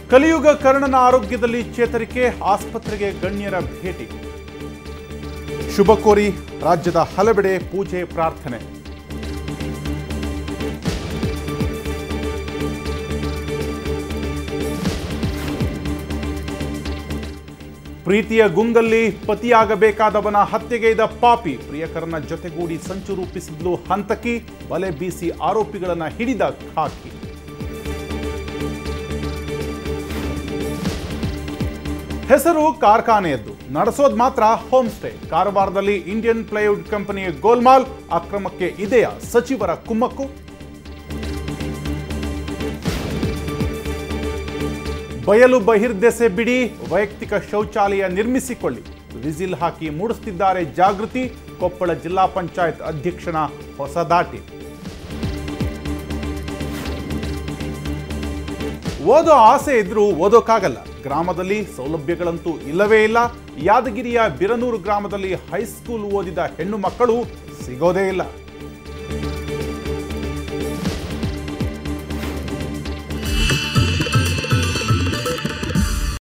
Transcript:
ಕಲಿಯುಗ ಕರ್ಣನ ಆರೋಗ್ಯದಲ್ಲಿ ಚೇತರಿಕೆ ಆಸ್ಪತ್ರೆಗೆ ಗಣ್ಯರ ಭೇಟಿ ಶುಭ ಕೋರಿ ರಾಜ್ಯದ ಹಲವೆಡೆ ಪೂಜೆ ಪ್ರಾರ್ಥನೆ ಪ್ರೀತಿಯ ಗುಂಗಲ್ಲಿ ಪತಿಯಾಗಬೇಕಾದವನ ಹತ್ಯೆಗೈದ ಪಾಪಿ ಪ್ರಿಯಕರನ ಜೊತೆಗೂಡಿ ಸಂಚು ರೂಪಿಸಿದ್ಲು ಹಂತಕಿ ಬಲೆ ಬೀಸಿ ಆರೋಪಿಗಳನ್ನ ಹಿಡಿದ ಖಾಕಿ ಹೆಸರು ಕಾರ್ಖಾನೆಯದ್ದು ನಡೆಸೋದು ಮಾತ್ರ ಹೋಮ್ ಸ್ಟೇ ಕಾರವಾರದಲ್ಲಿ ಇಂಡಿಯನ್ ಪ್ಲೈವುಡ್ ಕಂಪನಿಯ ಗೋಲ್ಮಾಲ್ ಅಕ್ರಮಕ್ಕೆ ಇದೆಯಾ ಸಚಿವರ ಕುಮ್ಮಕ್ಕು ಬಯಲು ಬಹಿರ್ದೆಸೆ ಬಿಡಿ ವೈಯಕ್ತಿಕ ಶೌಚಾಲಯ ನಿರ್ಮಿಸಿಕೊಳ್ಳಿ ವಿಸಿಲ್ ಹಾಕಿ ಮೂಡಿಸ್ತಿದ್ದಾರೆ ಜಾಗೃತಿ ಕೊಪ್ಪಳ ಜಿಲ್ಲಾ ಪಂಚಾಯತ್ ಅಧ್ಯಕ್ಷನ ಹೊಸ ದಾಟಿ ಓದೋ ಆಸೆ ಇದ್ರೂ ಓದೋಕ್ಕಾಗಲ್ಲ ಗ್ರಾಮದಲ್ಲಿ ಸೌಲಭ್ಯಗಳಂತೂ ಇಲ್ಲವೇ ಇಲ್ಲ ಯಾದಗಿರಿಯ ಬಿರನೂರು ಗ್ರಾಮದಲ್ಲಿ ಹೈಸ್ಕೂಲ್ ಓದಿದ ಹೆಣ್ಣು ಮಕ್ಕಳು ಸಿಗೋದೇ ಇಲ್ಲ